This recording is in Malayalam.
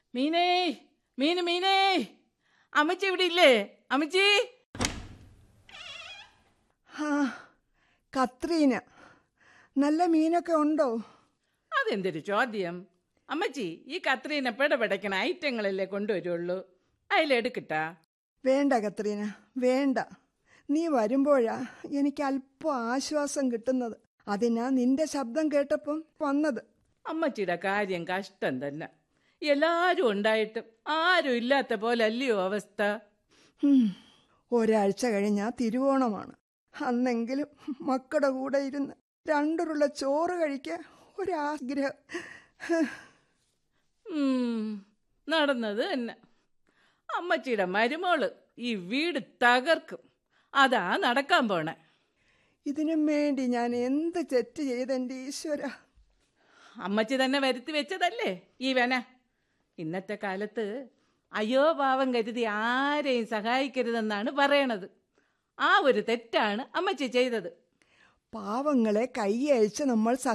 മീനേ മീന് മീനേ അമ്മച്ചി ഇവിടെ ഇല്ലേ അമ്മച്ചി ആ കത്രീന നല്ല മീനൊക്കെ ഉണ്ടോ അതെന്തൊരു ചോദ്യം അമ്മച്ചി ഈ കത്രീനെ പെടപെടക്കണ ഐറ്റങ്ങളല്ലേ കൊണ്ടുവരുള്ളൂ അതിലെടുക്കട്ടാ വേണ്ട കത്രീന വേണ്ട നീ വരുമ്പോഴാ എനിക്ക് അല്പം ആശ്വാസം കിട്ടുന്നത് അതിനാ നിന്റെ ശബ്ദം കേട്ടപ്പം വന്നത് അമ്മച്ചിയുടെ കാര്യം കഷ്ടം തന്നെ എല്ലാരും ഉണ്ടായിട്ടും ആരും ഇല്ലാത്ത പോലെ അല്ലയോ അവസ്ഥ ഹും, ഒരാഴ്ച കഴിഞ്ഞാ തിരുവോണമാണ് അന്നെങ്കിലും മക്കളുടെ കൂടെ ഇരുന്ന് രണ്ടുരുള്ള ചോറ് കഴിക്കാൻ ഒരാഗ്രഹം ഉം, നടന്നത് തന്നെ അമ്മച്ചിയുടെ മരുമോള് ഈ വീട് തകർക്കും അതാ നടക്കാൻ പോണേ ഇതിനും വേണ്ടി ഞാൻ എന്ത് തെറ്റ് ചെയ്തെന്റെ ഈശ്വര അമ്മച്ചി തന്നെ വരുത്തി വെച്ചതല്ലേ ഈ വന ഇന്നത്തെ കാലത്ത് അയ്യോ പാവം കരുതി ആരെയും സഹായിക്കരുതെന്നാണ് പറയണത് ആ ഒരു തെറ്റാണ് അമ്മച്ചി ചെയ്തത് പാവങ്ങളെ കൈയഴിച്ച് നമ്മൾ